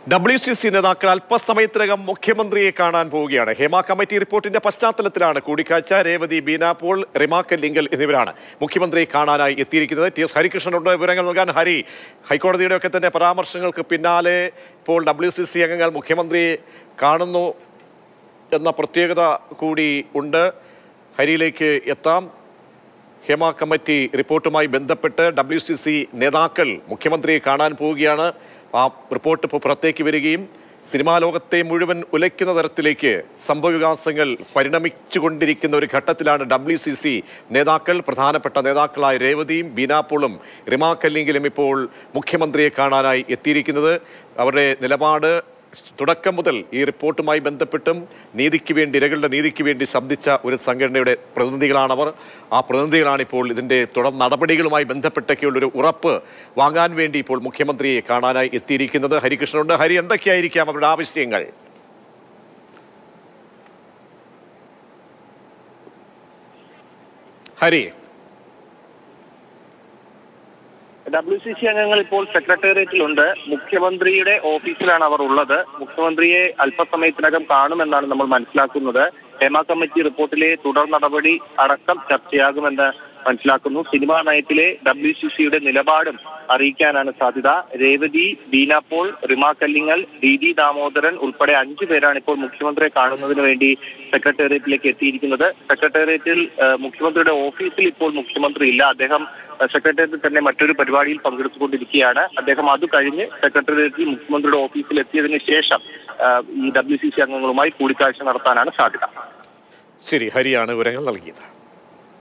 W C C നേതാക്കൾ അല്പസമയത്തിനകം മുഖ്യമന്ത്രിയെ കാണാൻ പോവുകയാണ് ഹേമ കമ്മിറ്റി റിപ്പോർട്ടിന്റെ പശ്ചാത്തലത്തിലാണ് കൂടിക്കാഴ്ച രേവതി ബീന പോൾ റിമാക്കൽ ലിങ്കൽ എന്നിവരാണ് മുഖ്യമന്ത്രിയെ കാണാനായി എത്തിയിരിക്കുന്നത് ടി എസ് ഹരികൃഷ്ണനുണ്ട് വിവരങ്ങൾ നൽകാൻ ഹരി ഹൈക്കോടതിയുടെ ഒക്കെ തന്നെ പരാമർശങ്ങൾക്ക് പിന്നാലെ ഇപ്പോൾ ഡബ്ല്യു സി സി അംഗങ്ങൾ മുഖ്യമന്ത്രിയെ കാണുന്നു എന്ന പ്രത്യേകത കൂടി ഉണ്ട് ഹരിയിലേക്ക് എത്താം ഹേമ കമ്മിറ്റി റിപ്പോർട്ടുമായി ബന്ധപ്പെട്ട് ഡബ്ല്യു സി സി നേതാക്കൾ മുഖ്യമന്ത്രിയെ കാണാൻ പോവുകയാണ് ആ റിപ്പോർട്ട് ഇപ്പോൾ പുറത്തേക്ക് വരികയും സിനിമാ ലോകത്തെ മുഴുവൻ ഉലയ്ക്കുന്ന തരത്തിലേക്ക് സംഭവവികാസങ്ങൾ പരിണമിച്ചുകൊണ്ടിരിക്കുന്ന ഒരു ഘട്ടത്തിലാണ് ഡബ്ല്യു സി സി നേതാക്കൾ പ്രധാനപ്പെട്ട നേതാക്കളായ രേവതിയും ബീനാപ്പോളും റിമാ കല്ലിങ്കിലും ഇപ്പോൾ മുഖ്യമന്ത്രിയെ കാണാനായി എത്തിയിരിക്കുന്നത് അവരുടെ നിലപാട് തുടക്കം മുതൽ ഈ റിപ്പോർട്ടുമായി ബന്ധപ്പെട്ടും നീതിക്ക് വേണ്ടി ഇരകളുടെ നീതിക്ക് വേണ്ടി ശബ്ദിച്ച ഒരു സംഘടനയുടെ പ്രതിനിധികളാണവർ ആ പ്രതിനിധികളാണ് ഇപ്പോൾ ഇതിന്റെ തുടർ നടപടികളുമായി ബന്ധപ്പെട്ടൊക്കെയുള്ള ഒരു ഉറപ്പ് വാങ്ങാൻ വേണ്ടി ഇപ്പോൾ മുഖ്യമന്ത്രിയെ കാണാനായി എത്തിയിരിക്കുന്നത് ഹരികൃഷ്ണനുണ്ട് ഹരി എന്തൊക്കെയായിരിക്കാം അവരുടെ ആവശ്യങ്ങൾ ഹരി ഡബ്ല്യു സി സി അംഗങ്ങൾ ഇപ്പോൾ സെക്രട്ടേറിയറ്റിലുണ്ട് മുഖ്യമന്ത്രിയുടെ ഓഫീസിലാണ് അവർ ഉള്ളത് മുഖ്യമന്ത്രിയെ അല്പസമയത്തിനകം കാണുമെന്നാണ് നമ്മൾ മനസ്സിലാക്കുന്നത് ഹേമ കമ്മിറ്റി റിപ്പോർട്ടിലെ തുടർ നടപടി അടക്കം ചർച്ചയാകുമെന്ന് മനസ്സിലാക്കുന്നു സിനിമാ നയത്തിലെ ഡബ്ല്യു സി സിയുടെ നിലപാടും അറിയിക്കാനാണ് സാധ്യത രേവതി ബീന പോൾ റിമ കല്ലിങ്ങൽ ഡി ഡി ദാമോദരൻ ഉൾപ്പെടെ അഞ്ചു പേരാണ് ഇപ്പോൾ മുഖ്യമന്ത്രിയെ കാണുന്നതിന് വേണ്ടി സെക്രട്ടേറിയറ്റിലേക്ക് എത്തിയിരിക്കുന്നത് സെക്രട്ടേറിയറ്റിൽ ഏഹ്, മുഖ്യമന്ത്രിയുടെ ഓഫീസിൽ ഇപ്പോൾ മുഖ്യമന്ത്രി ഇല്ല അദ്ദേഹം ഏഹ്, സെക്രട്ടേറിയറ്റിൽ തന്നെ മറ്റൊരു പരിപാടിയിൽ പങ്കെടുത്തുകൊണ്ടിരിക്കുകയാണ് അദ്ദേഹം അത് കഴിഞ്ഞ് സെക്രട്ടേറിയറ്റിൽ മുഖ്യമന്ത്രിയുടെ ഓഫീസിൽ എത്തിയതിനു ശേഷം ഏഹ്, ഈ ഡബ്ല്യു സി സി അംഗങ്ങളുമായി കൂടിക്കാഴ്ച നടത്താനാണ് സാധ്യത ശരി ഹരിയാണ് വിവരങ്ങൾ നൽകിയത്